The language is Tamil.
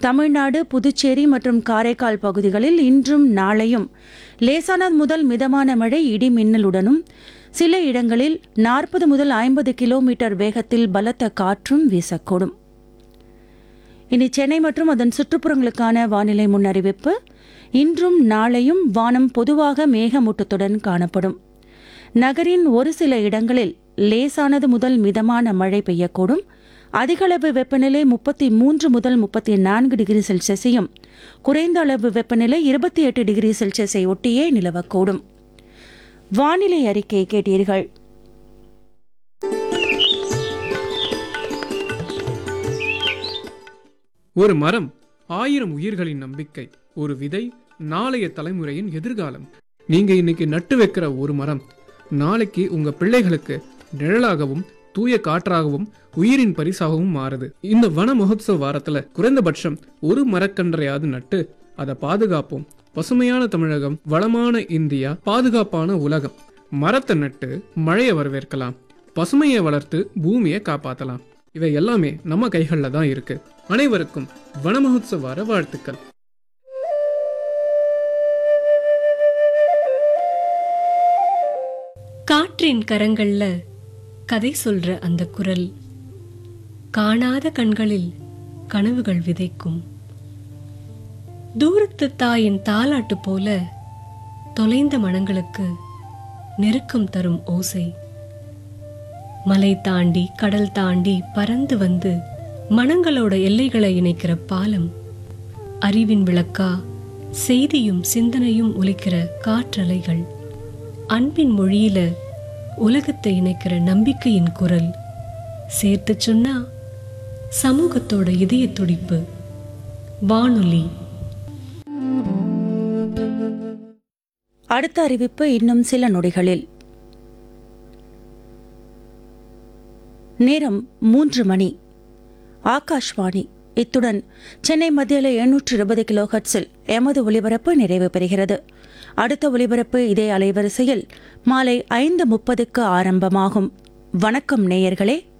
தமிழ்நாடு புதுச்சேரி மற்றும் காரைக்கால் பகுதிகளில் இன்றும் நாளையும் லேசானது முதல் மிதமான மழை இடி மின்னலுடனும் சில இடங்களில் நாற்பது முதல் ஐம்பது கிலோமீட்டர் வேகத்தில் பலத்த காற்றும் வீசக்கூடும் இனி சென்னை மற்றும் அதன் சுற்றுப்புறங்களுக்கான வானிலை முன்னறிவிப்பு இன்றும் நாளையும் வானம் பொதுவாக மேகமூட்டத்துடன் காணப்படும் நகரின் ஒரு சில இடங்களில் லேசானது முதல் மிதமான மழை பெய்யக்கூடும் அதிகளவு வெப்பநிலை முப்பத்தி மூன்று முதல் முப்பத்தி நான்கு டிகிரி செல்சியஸையும் குறைந்த அளவு வெப்பநிலை இருபத்தி எட்டு டிகிரி செல்சியஸை ஒட்டியே நிலவக்கூடும் வானிலை அறிக்கை கேட்டீர்கள் ஒரு மரம் ஆயிரம் உயிர்களின் நம்பிக்கை ஒரு விதை நாளைய தலைமுறையின் எதிர்காலம் நீங்க இன்னைக்கு நட்டு வைக்கிற ஒரு மரம் நாளைக்கு உங்க பிள்ளைகளுக்கு நிழலாகவும் தூய காற்றாகவும் உயிரின் பரிசாகவும் மாறுது இந்த வன மகோத்சவ வாரத்துல குறைந்தபட்சம் ஒரு மரக்கன்றையாவது நட்டு அதை பாதுகாப்போம் பசுமையான தமிழகம் வளமான இந்தியா பாதுகாப்பான உலகம் மரத்தை நட்டு மழையை வரவேற்கலாம் பசுமையை வளர்த்து பூமியை காப்பாத்தலாம் இவை எல்லாமே நம்ம கைகள்ல தான் இருக்கு அனைவருக்கும் வன மகோத்சவ வார வாழ்த்துக்கள் காற்றின் கரங்கள்ல கதை சொல்ற அந்த குரல் காணாத கண்களில் கனவுகள் விதைக்கும் தூரத்து தாயின் தாலாட்டு போல தொலைந்த மனங்களுக்கு நெருக்கம் தரும் ஓசை மலை தாண்டி கடல் தாண்டி பறந்து வந்து மனங்களோட எல்லைகளை இணைக்கிற பாலம் அறிவின் விளக்கா செய்தியும் சிந்தனையும் ஒலிக்கிற காற்றலைகள் அன்பின் மொழியில உலகத்தை இணைக்கிற நம்பிக்கையின் குரல் சேர்த்து சொன்னா சமூகத்தோட இதய துடிப்பு வானொலி அடுத்த அறிவிப்பு இன்னும் சில நொடிகளில் நேரம் மூன்று மணி ஆகாஷ்வாணி இத்துடன் சென்னை மத்தியில் எண்ணூற்று இருபது கிலோ ஹெர்ட்ஸில் எமது ஒலிபரப்பு நிறைவு பெறுகிறது அடுத்த ஒலிபரப்பு இதே அலைவரிசையில் மாலை ஐந்து முப்பதுக்கு ஆரம்பமாகும் வணக்கம் நேயர்களே